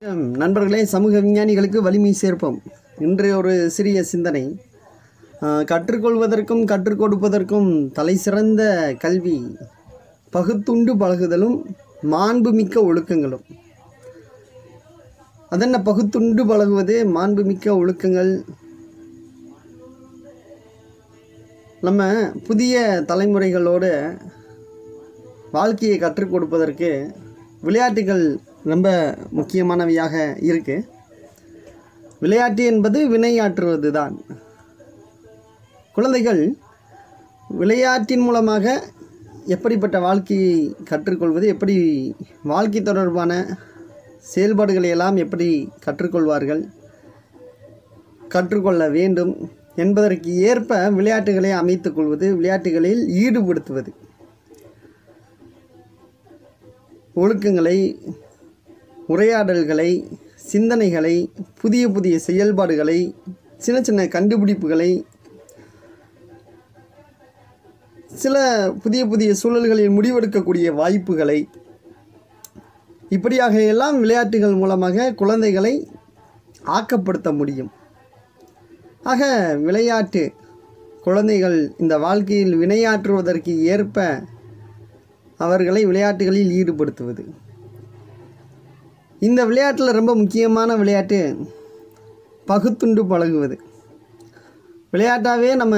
நண்பர்களே சமூக விஞ்ஞானிகளுக்கு வலிமை சேர்ப்போம் இன்றைய ஒரு சிறிய சிந்தனை ஆஹ், கற்றுக்கொள்வதற்கும் கற்றுக் கொடுப்பதற்கும் தலை சிறந்த கல்வி பகுத்துண்டு பழகுதலும் மாண்புமிக்க ஒழுக்கங்களும் அதென்ன பகுத்துண்டு பழகுவது மாண்புமிக்க ஒழுக்கங்கள் நம்ம புதிய தலைமுறைகளோடு வாழ்க்கையை கற்றுக் கொடுப்பதற்கு விளையாட்டுகள் ரொம்ப முக்கியமானவையாக இருக்கு விளையாட்டு என்பது வினையாற்றுவது தான் குழந்தைகள் விளையாட்டின் மூலமாக எப்படிப்பட்ட வாழ்க்கையை கற்றுக்கொள்வது எப்படி வாழ்க்கை தொடர்பான செயல்பாடுகளை எல்லாம் எப்படி கற்றுக்கொள்வார்கள் கற்றுக்கொள்ள வேண்டும் என்பதற்கு ஏற்ப விளையாட்டுகளை அமைத்துக் கொள்வது விளையாட்டுகளில் ஈடுபடுத்துவது ஒழுக்கங்களை உரையாடல்களை சிந்தனைகளை புதிய புதிய செயல்பாடுகளை சின்ன சின்ன கண்டுபிடிப்புகளை சில புதிய புதிய சூழல்களில் முடிவெடுக்கக்கூடிய வாய்ப்புகளை இப்படியாக எல்லாம் விளையாட்டுகள் மூலமாக குழந்தைகளை ஆக்கப்படுத்த முடியும் ஆக விளையாட்டு குழந்தைகள் இந்த வாழ்க்கையில் வினையாற்றுவதற்கு ஏற்ப அவர்களை விளையாட்டுகளில் ஈடுபடுத்துவது இந்த விளையாட்டில் ரொம்ப முக்கியமான விளையாட்டு பகுத்துண்டு பழகுவது விளையாட்டாகவே நம்ம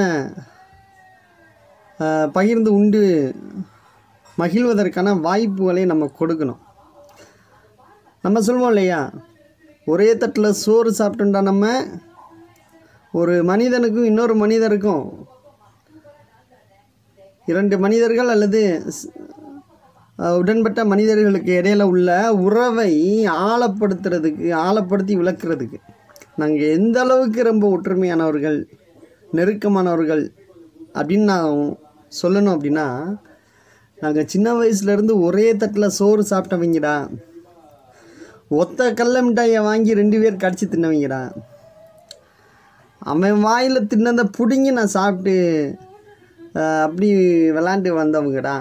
ஆஹ், பகிர்ந்து உண்டு மகிழ்வதற்கான வாய்ப்புகளை நம்ம கொடுக்கணும் நம்ம சொல்லுவோம் இல்லையா ஒரே தட்டில் சோறு சாப்பிட்டோம்டா நம்ம ஒரு மனிதனுக்கும் இன்னொரு மனிதருக்கும் இரண்டு மனிதர்கள் அல்லது ஸ்- அஹ், உடன்பட்ட மனிதர்களுக்கு இடையில உள்ள உறவை ஆழப்படுத்துறதுக்கு ஆழப்படுத்தி விளக்குறதுக்கு நாங்கள் எந்த அளவுக்கு ரொம்ப ஒற்றுமையானவர்கள் நெருக்கமானவர்கள் அப்படின்னு நான் சொல்லணும் அப்படின்னா நாங்கள் சின்ன வயசுலேருந்து ஒரே தட்டில் சோறு சாப்பிட்டவங்கடா ஒத்த கடல மிட்டாயை வாங்கி ரெண்டு பேர் கடிச்சு தின்னவங்கடா அவன் வாயில் தின்னதை பிடுங்கி நான் சாப்பிட்டு அஹ், அப்படி விளாண்டு வந்தவங்கடா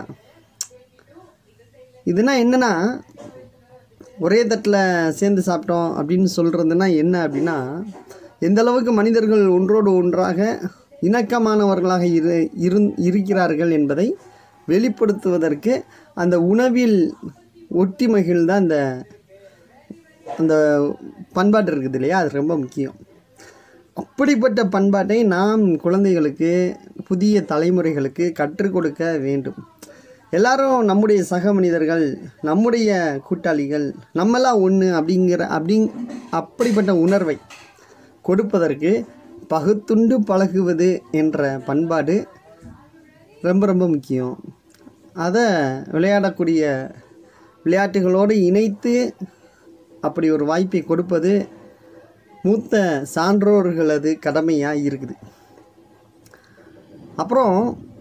இதுனா என்னன்னா ஒரே தட்டில் சேர்ந்து சாப்பிட்டோம் அப்படின்னு சொல்கிறதுனா என்ன அப்படின்னா எந்த அளவுக்கு மனிதர்கள் ஒன்றோடு ஒன்றாக இணக்கமானவர்களாக இரு இருந் இருக்கிறார்கள் என்பதை வெளிப்படுத்துவதற்கு அந்த உணவில் ஒட்டி மகிழ்ந்த அந்த அந்த பண்பாடு இருக்குது இல்லையா அது ரொம்ப முக்கியம் அப்படிப்பட்ட பண்பாட்டை நாம் குழந்தைகளுக்கு புதிய தலைமுறைகளுக்கு கற்றுக் கொடுக்க வேண்டும் எல்லாரும் நம்முடைய சக மனிதர்கள் நம்முடைய கூட்டாளிகள் நம்மெல்லாம் ஒன்று அப்படிங்கிற அப்படி அப்படிப்பட்ட உணர்வை கொடுப்பதற்கு பகுத்துண்டு பழகுவது என்ற பண்பாடு ரொம்ப ரொம்ப முக்கியம் அதை விளையாடக்கூடிய விளையாட்டுகளோடு இணைத்து அப்படி ஒரு வாய்ப்பை கொடுப்பது மூத்த சான்றோர்களது கடமையாக இருக்குது அப்புறம்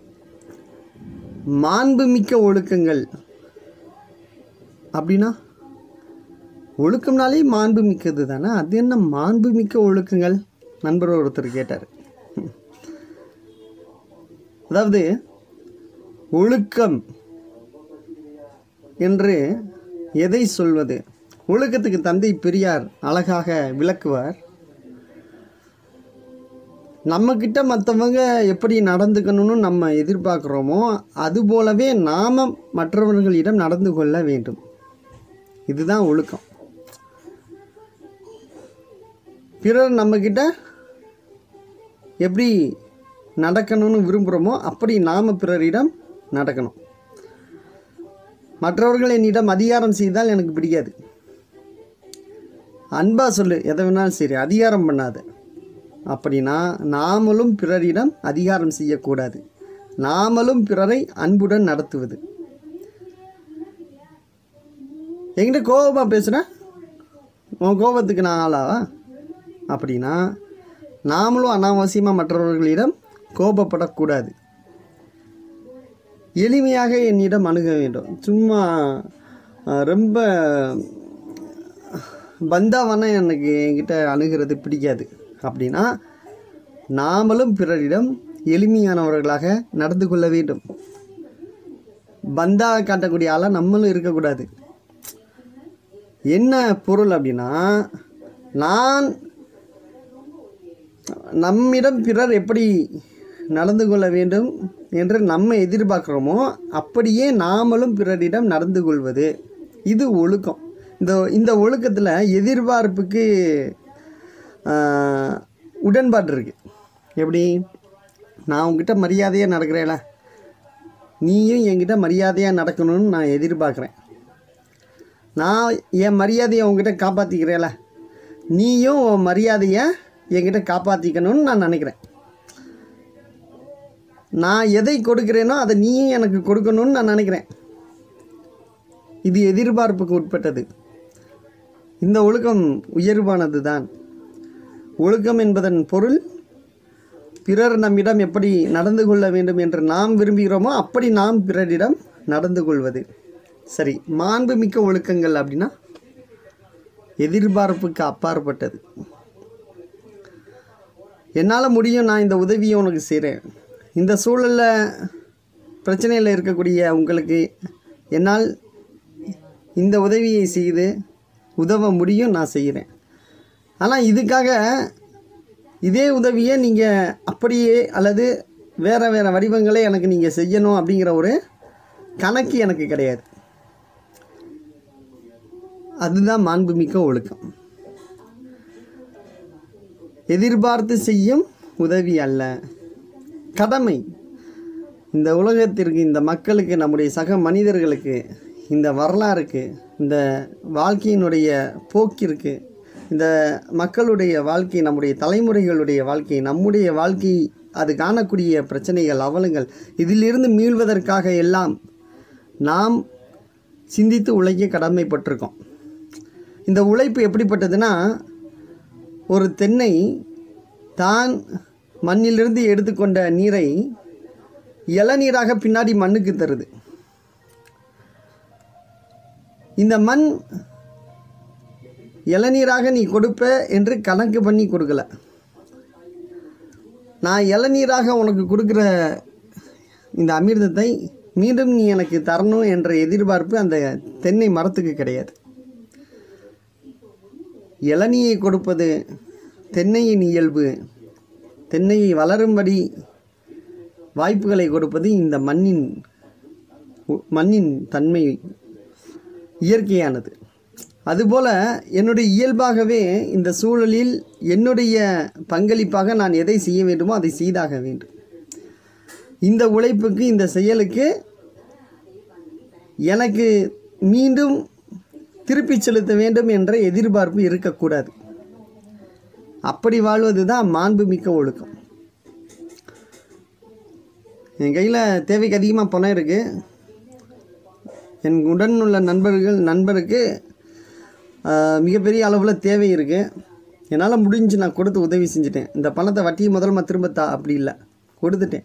மாண்புமிக்க ஒழுக்கங்கள் அப்படின்னா ஒழுக்கம்னாலே மாண்புமிக்கது தானே அது என்ன மாண்புமிக்க ஒழுக்கங்கள் நண்பர் ஒருத்தர் கேட்டார் அதாவது ஒழுக்கம் என்று எதை சொல்வது ஒழுக்கத்துக்கு தந்தை பெரியார் அழகாக விளக்குவார் நம்மக்கிட்ட மற்றவங்க எப்படி நடந்துக்கணும்னு நம்ம எதிர்பார்க்குறோமோ அதுபோலவே நாம் மற்றவர்களிடம் நடந்து கொள்ள வேண்டும் இதுதான் ஒழுக்கம் பிறர் நம்மக்கிட்ட எப்படி நடக்கணும்னு விரும்புகிறோமோ அப்படி நாம் பிறரிடம் நடக்கணும் மற்றவர்கள் என்னிடம் அதிகாரம் செய்தால் எனக்கு பிடிக்காது அன்பா சொல்லு எதை வேணாலும் சரி அதிகாரம் பண்ணாத அப்படின்னா நாமளும் பிறரிடம் அதிகாரம் செய்யக்கூடாது நாமளும் பிறரை அன்புடன் நடத்துவது என்கிட்ட கோபமாக பேசுகிற உன் கோபத்துக்கு நான் ஆளாவா அப்படின்னா நாமளும் அனாவசியமாக மற்றவர்களிடம் கோபப்படக்கூடாது எளிமையாக என்னிடம் அணுக வேண்டும் சும்மா அஹ், ரொம்ப பந்தாவான எனக்கு என்கிட்ட அணுகிறது பிடிக்காது அப்படின்னா நாமளும் பிறரிடம் எளிமையானவர்களாக நடந்து கொள்ள வேண்டும் பந்தா காட்டக்கூடிய ஆளாக நம்மளும் இருக்கக்கூடாது என்ன பொருள் அப்படின்னா நான் நம்மிடம் பிறர் எப்படி நடந்து கொள்ள வேண்டும் என்று நம்ம எதிர்பார்க்குறோமோ அப்படியே நாமளும் பிறரிடம் நடந்து கொள்வது இது ஒழுக்கம் இந்த இந்த ஒழுக்கத்தில் எதிர்பார்ப்புக்கு ஆஹ், உடன்பாடு இருக்குது எப்படி நான் உங்ககிட்ட மரியாதையாக நடக்கிறேன்ல நீயும் என்கிட்ட மரியாதையாக நடக்கணும்னு நான் எதிர்பார்க்குறேன் நான் என் மரியாதையை உங்ககிட்ட காப்பாற்றிக்கிறேன்ல நீயும் உன் மரியாதையை என்கிட்ட காப்பாற்றிக்கணும்னு நான் நினைக்கிறேன் நான் எதை கொடுக்கிறேனோ அதை நீயும் எனக்கு கொடுக்கணும்னு நான் நினைக்கிறேன் இது எதிர்பார்ப்புக்கு உட்பட்டது இந்த ஒழுக்கம் உயர்வானது தான் ஒழுக்கம் என்பதன் பொருள் பிறர் நம்மிடம் எப்படி நடந்து கொள்ள வேண்டும் என்று நாம் விரும்புகிறோமோ அப்படி நாம் பிறரிடம் நடந்து கொள்வது சரி மாண்புமிக்க ஒழுக்கங்கள் அப்படின்னா எதிர்பார்ப்புக்கு அப்பாற்பட்டது என்னால் முடியும் நான் இந்த உதவியை உனக்கு செய்கிறேன் இந்த சூழலில் பிரச்சனையில் இருக்கக்கூடிய உங்களுக்கு என்னால் இந்த உதவியை செய்து உதவ முடியும் நான் செய்கிறேன் ஆனால் இதுக்காக இதே உதவியை நீங்கள் அப்படியே அல்லது வேறு வேறு வடிவங்களே எனக்கு நீங்கள் செய்யணும் அப்படிங்கிற ஒரு கணக்கு எனக்கு கிடையாது அதுதான் மாண்புமிக்க ஒழுக்கம் எதிர்பார்த்து செய்யும் உதவி அல்ல கடமை இந்த உலகத்திற்கு இந்த மக்களுக்கு நம்முடைய சக மனிதர்களுக்கு இந்த வரலாறுக்கு இந்த வாழ்க்கையினுடைய போக்கிற்கு இந்த மக்களுடைய வாழ்க்கை நம்முடைய தலைமுறைகளுடைய வாழ்க்கை நம்முடைய வாழ்க்கை அது காணக்கூடிய பிரச்சனைகள் அவலங்கள் இதிலிருந்து மீள்வதற்காக எல்லாம் நாம் சிந்தித்து உழைக்க கடமைப்பட்டிருக்கோம் இந்த உழைப்பு எப்படிப்பட்டதுன்னா ஒரு தென்னை தான் மண்ணிலிருந்து எடுத்துக்கொண்ட நீரை இளநீராக பின்னாடி மண்ணுக்கு தருது இந்த மண் இளநீராக நீ கொடுப்ப என்று கணக்கு பண்ணி கொடுக்கல நான் இளநீராக உனக்கு கொடுக்குற இந்த அமிர்தத்தை மீண்டும் நீ எனக்கு தரணும் என்ற எதிர்பார்ப்பு அந்த தென்னை மரத்துக்கு கிடையாது இளநியை கொடுப்பது தென்னையின் இயல்பு தென்னையை வளரும்படி வாய்ப்புகளை கொடுப்பது இந்த மண்ணின் உ- மண்ணின் தன்மை இயற்கையானது அதுபோல் என்னுடைய இயல்பாகவே இந்த சூழலில் என்னுடைய பங்களிப்பாக நான் எதை செய்ய வேண்டுமோ அதை செய்தாக வேண்டும் இந்த உழைப்புக்கு இந்த செயலுக்கு எனக்கு மீண்டும் திருப்பி செலுத்த வேண்டும் என்ற எதிர்பார்ப்பு இருக்கக்கூடாது அப்படி வாழ்வது தான் மாண்புமிக்க ஒழுக்கம் என் கையில் தேவைக்கு அதிகமாக பணம் இருக்குது என் உடன் உள்ள நண்பர்கள் நண்பருக்கு ஆஹ், மிகப்பெரிய அளவில் தேவை இருக்குது என்னால் முடிஞ்சு நான் கொடுத்து உதவி செஞ்சுட்டேன் இந்த பணத்தை வட்டி முதல்ல திரும்ப தா அப்படி இல்லை கொடுத்துட்டேன்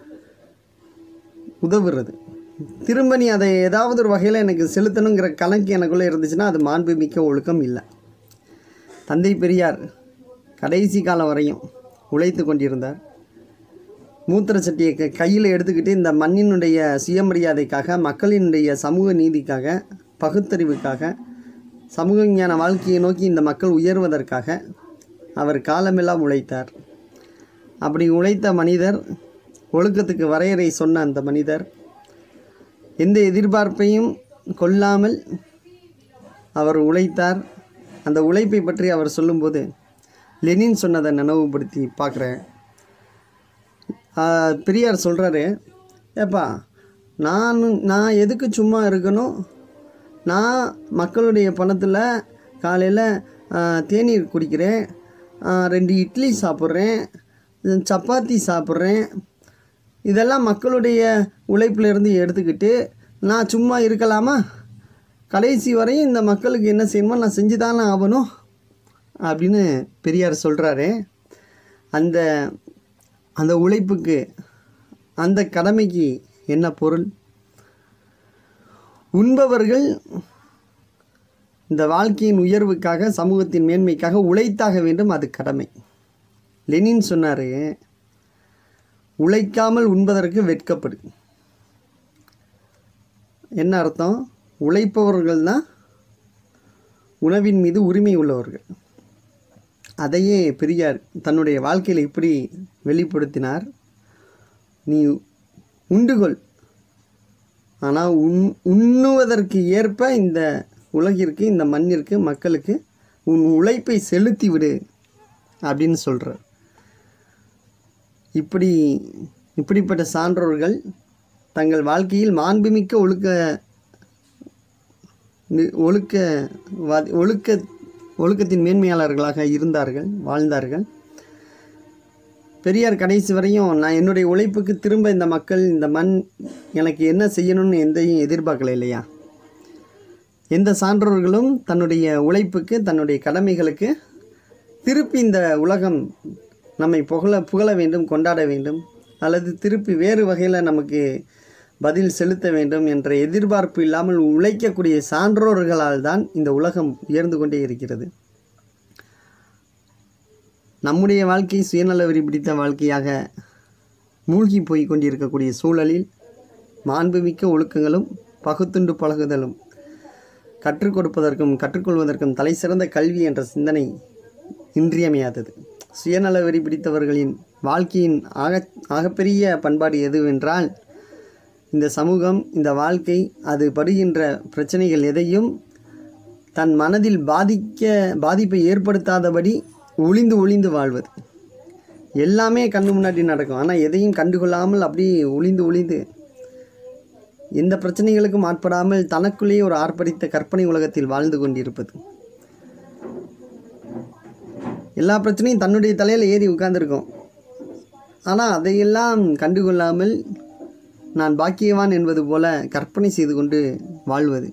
உதவுறது திரும்ப நீ அதை ஏதாவது ஒரு வகையில் எனக்கு செலுத்தணுங்கிற கணக்கு எனக்குள்ளே இருந்துச்சுன்னா அது மாண்புமிக்க ஒழுக்கம் இல்லை தந்தை பெரியார் கடைசி காலம் வரையும் உழைத்து கொண்டிருந்தார் மூத்திர சட்டியை க கையில் எடுத்துக்கிட்டு இந்த மண்ணினுடைய சுயமரியாதைக்காக மக்களினுடைய சமூக நீதிக்காக பகுத்தறிவுக்காக சமூக ஞான வாழ்க்கையை நோக்கி இந்த மக்கள் உயர்வதற்காக அவர் காலமெல்லாம் உழைத்தார் அப்படி உழைத்த மனிதர் ஒழுக்கத்துக்கு வரையறை சொன்ன அந்த மனிதர் எந்த எதிர்பார்ப்பையும் கொள்ளாமல் அவர் உழைத்தார் அந்த உழைப்பை பற்றி அவர் சொல்லும்போது லெனின் சொன்னதை நினைவுபடுத்தி பார்க்குறேன் ஆஹ் பெரியார் சொல்கிறாரு ஏப்பா நான் நான் எதுக்கு சும்மா இருக்கணும் நான் மக்களுடைய பணத்தில் காலையில் தேநீர் குடிக்கிறேன் ஆஹ் ரெண்டு இட்லி சாப்பிட்றேன் சப்பாத்தி சாப்பிட்றேன் இதெல்லாம் மக்களுடைய உழைப்புல இருந்து எடுத்துக்கிட்டு நான் சும்மா இருக்கலாமா கடைசி வரையும் இந்த மக்களுக்கு என்ன செய்யணுமோ நான் செஞ்சு தானே ஆகணும் அப்படின்னு பெரியார் சொல்கிறாரு அந்த அந்த உழைப்புக்கு அந்த கடமைக்கு என்ன பொருள் உண்பவர்கள் இந்த வாழ்க்கையின் உயர்வுக்காக சமூகத்தின் மேன்மைக்காக உழைத்தாக வேண்டும் அது கடமை லெனின் சொன்னார் உழைக்காமல் உண்பதற்கு வெட்கப்படு என்ன அர்த்தம் உழைப்பவர்கள் தான் உணவின் மீது உரிமை உள்ளவர்கள் அதையே பெரியார் தன்னுடைய வாழ்க்கையில் இப்படி வெளிப்படுத்தினார் நீ உண்டுகொள் ஆனால் உண் உண்ணுவதற்கு ஏற்ப இந்த உலகிற்கு இந்த மண்ணிற்கு மக்களுக்கு உன் உழைப்பை செலுத்தி விடு அப்படின்னு சொல்கிறார் இப்படி இப்படிப்பட்ட சான்றோர்கள் தங்கள் வாழ்க்கையில் மாண்புமிக்க ஒழுக்க நி- ஒழுக்க வாதி- ஒழுக்க ஒழுக்கத்தின் மேன்மையாளர்களாக இருந்தார்கள் வாழ்ந்தார்கள் பெரியார் கடைசி வரையும் நான் என்னுடைய உழைப்புக்கு திரும்ப இந்த மக்கள் இந்த மண் எனக்கு என்ன செய்யணும்னு எந்தையும் எதிர்பார்க்கல இல்லையா எந்த சான்றோர்களும் தன்னுடைய உழைப்புக்கு தன்னுடைய கடமைகளுக்கு திருப்பி இந்த உலகம் நம்மை புகழ புகழ வேண்டும் கொண்டாட வேண்டும் அல்லது திருப்பி வேறு வகையில் நமக்கு பதில் செலுத்த வேண்டும் என்ற எதிர்பார்ப்பு இல்லாமல் உழைக்கக்கூடிய சான்றோர்களால் தான் இந்த உலகம் உயர்ந்து கொண்டே இருக்கிறது நம்முடைய வாழ்க்கை சுயநல வெறி பிடித்த வாழ்க்கையாக மூழ்கி போய் கொண்டிருக்கக்கூடிய சூழலில் மாண்புமிக்க ஒழுக்கங்களும் பகுத்துண்டு பழகுதலும் கற்றுக் கொடுப்பதற்கும் கற்றுக்கொள்வதற்கும் தலை சிறந்த கல்வி என்ற சிந்தனை இன்றியமையாதது சுயநல வெறி பிடித்தவர்களின் வாழ்க்கையின் ஆக ஆகப்பெரிய பண்பாடு எதுவென்றால் இந்த சமூகம் இந்த வாழ்க்கை அது படுகின்ற பிரச்சனைகள் எதையும் தன் மனதில் பாதிக்க பாதிப்பை ஏற்படுத்தாதபடி ஒளிந்து ஒளிந்து வாழ்வது எல்லாமே கண்ணு முன்னாடி நடக்கும் ஆனால் எதையும் கண்டுகொள்ளாமல் அப்படியே ஒளிந்து ஒளிந்து எந்த பிரச்சனைகளுக்கும் ஆட்படாமல் தனக்குள்ளேயே ஒரு ஆர்ப்பரித்த கற்பனை உலகத்தில் வாழ்ந்து கொண்டிருப்பது எல்லா பிரச்சனையும் தன்னுடைய தலையில் ஏறி உட்கார்ந்திருக்கும் ஆனால் அதையெல்லாம் கண்டுகொள்ளாமல் நான் பாக்கியவான் என்பது போல கற்பனை செய்து கொண்டு வாழ்வது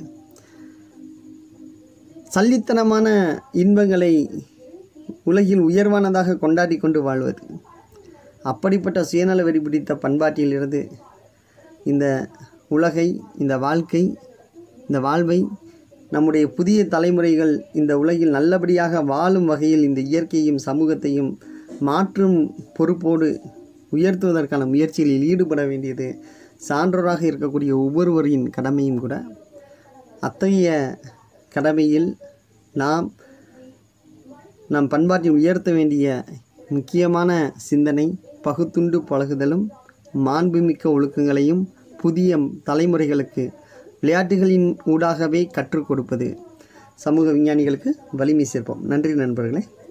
சல்லித்தனமான இன்பங்களை உலகில் உயர்வானதாக கொண்டாடி கொண்டு வாழ்வது அப்படிப்பட்ட சுயநல வெறி பிடித்த பண்பாட்டிலிருந்து இந்த உலகை இந்த வாழ்க்கை இந்த வாழ்வை நம்முடைய புதிய தலைமுறைகள் இந்த உலகில் நல்லபடியாக வாழும் வகையில் இந்த இயற்கையும் சமூகத்தையும் மாற்றும் பொறுப்போடு உயர்த்துவதற்கான முயற்சிகளில் ஈடுபட வேண்டியது சான்றோராக இருக்கக்கூடிய ஒவ்வொருவரின் கடமையும் கூட அத்தகைய கடமையில் நாம் நம் பண்பாட்டை உயர்த்த வேண்டிய முக்கியமான சிந்தனை பகுத்துண்டு பழகுதலும் மாண்புமிக்க ஒழுக்கங்களையும் புதிய தலைமுறைகளுக்கு விளையாட்டுகளின் ஊடாகவே கற்றுக் கொடுப்பது சமூக விஞ்ஞானிகளுக்கு வலிமை சேர்ப்போம் நன்றி நண்பர்களே